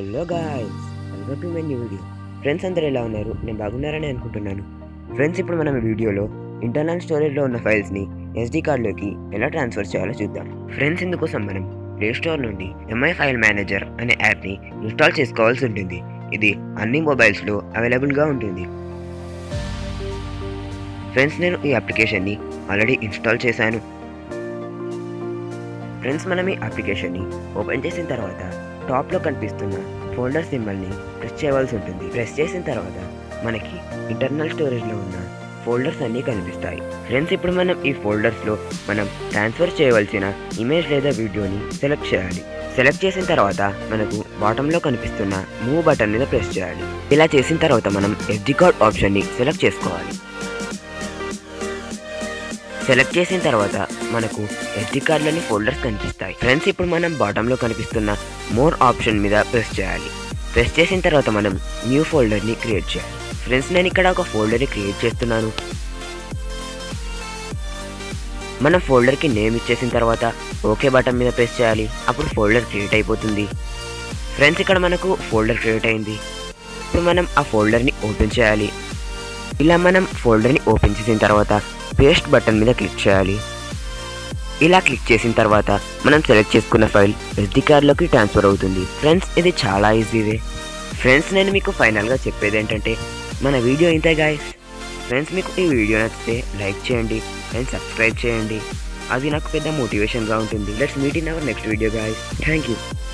hello guys welcome to my new video friends అందరూ ఎలా ఉన్నారు నేను బాగున్నారని అనుకుంటున్నాను ఫ్రెండ్స్ ఇప్పుడు మనం ఈ వీడియోలో ఇంటర్నల్ స్టోరేజ్లో ఉన్న ఫైల్స్ని ఎస్డి కార్డ్లోకి ఎలా ట్రాన్స్ఫర్ చేయాలో చూద్దాం ఫ్రెండ్స్ ఇందుకోసం మనం ప్లే స్టోర్ నుండి ఎంఐ ఫైల్ మేనేజర్ అనే యాప్ని ఇన్స్టాల్ చేసుకోవాల్సి ఉంటుంది ఇది అన్ని మొబైల్స్లో అవైలబుల్గా ఉంటుంది ఫ్రెండ్స్ నేను ఈ అప్లికేషన్ని ఆల్రెడీ ఇన్స్టాల్ చేశాను ఫ్రెండ్స్ మనం ఈ అప్లికేషన్ని ఓపెన్ చేసిన తర్వాత టాప్లో కనిపిస్తున్న ఫోల్డర్ సింబల్ని ప్రెస్ చేయవలసి ఉంటుంది ప్రెస్ చేసిన తర్వాత మనకి ఇంటర్నల్ స్టోరేజ్లో ఉన్న ఫోల్డర్స్ అన్నీ కనిపిస్తాయి ఫ్రెండ్స్ ఇప్పుడు మనం ఈ ఫోల్డర్స్లో మనం ట్రాన్స్ఫర్ చేయవలసిన ఇమేజ్ లేదా వీడియోని సెలెక్ట్ చేయాలి సెలెక్ట్ చేసిన తర్వాత మనకు బాటంలో కనిపిస్తున్న మూవ్ బటన్ మీద ప్రెస్ చేయాలి ఇలా చేసిన తర్వాత మనం ఎస్డి కార్డ్ ఆప్షన్ని సెలెక్ట్ చేసుకోవాలి సెలెక్ట్ చేసిన తర్వాత మనకు ఎస్డి కార్డులోని ఫోల్డర్స్ కనిపిస్తాయి ఫ్రెండ్స్ ఇప్పుడు మనం బాటంలో కనిపిస్తున్న మోర్ ఆప్షన్ మీద ప్రెస్ చేయాలి ప్రెస్ చేసిన తర్వాత మనం న్యూ ఫోల్డర్ని క్రియేట్ చేయాలి ఫ్రెండ్స్ నేను ఇక్కడ ఒక ఫోల్డర్ని క్రియేట్ చేస్తున్నాను మనం ఫోల్డర్కి నేమ్ ఇచ్చేసిన తర్వాత ఓకే బటన్ మీద ప్రెస్ చేయాలి అప్పుడు ఫోల్డర్ క్రియేట్ అయిపోతుంది ఫ్రెండ్స్ ఇక్కడ మనకు ఫోల్డర్ క్రియేట్ అయింది ఇప్పుడు మనం ఆ ఫోల్డర్ని ఓపెన్ చేయాలి ఇలా మనం ఫోల్డర్ని ఓపెన్ చేసిన తర్వాత పేస్ట్ బటన్ మీద క్లిక్ చేయాలి ఇలా క్లిక్ చేసిన తర్వాత మనం సెలెక్ట్ చేసుకున్న ఫైల్ ఎస్డి కార్డ్లోకి ట్రాన్స్ఫర్ అవుతుంది ఫ్రెండ్స్ ఇది చాలా ఈజీవే ఫ్రెండ్స్ నేను మీకు ఫైనల్గా చెప్పేది ఏంటంటే మన వీడియో ఇంతే గాయస్ ఫ్రెండ్స్ మీకు ఈ వీడియో నచ్చితే లైక్ చేయండి అండ్ సబ్స్క్రైబ్ చేయండి అది నాకు పెద్ద మోటివేషన్గా ఉంటుంది let's meet in our next video guys thank you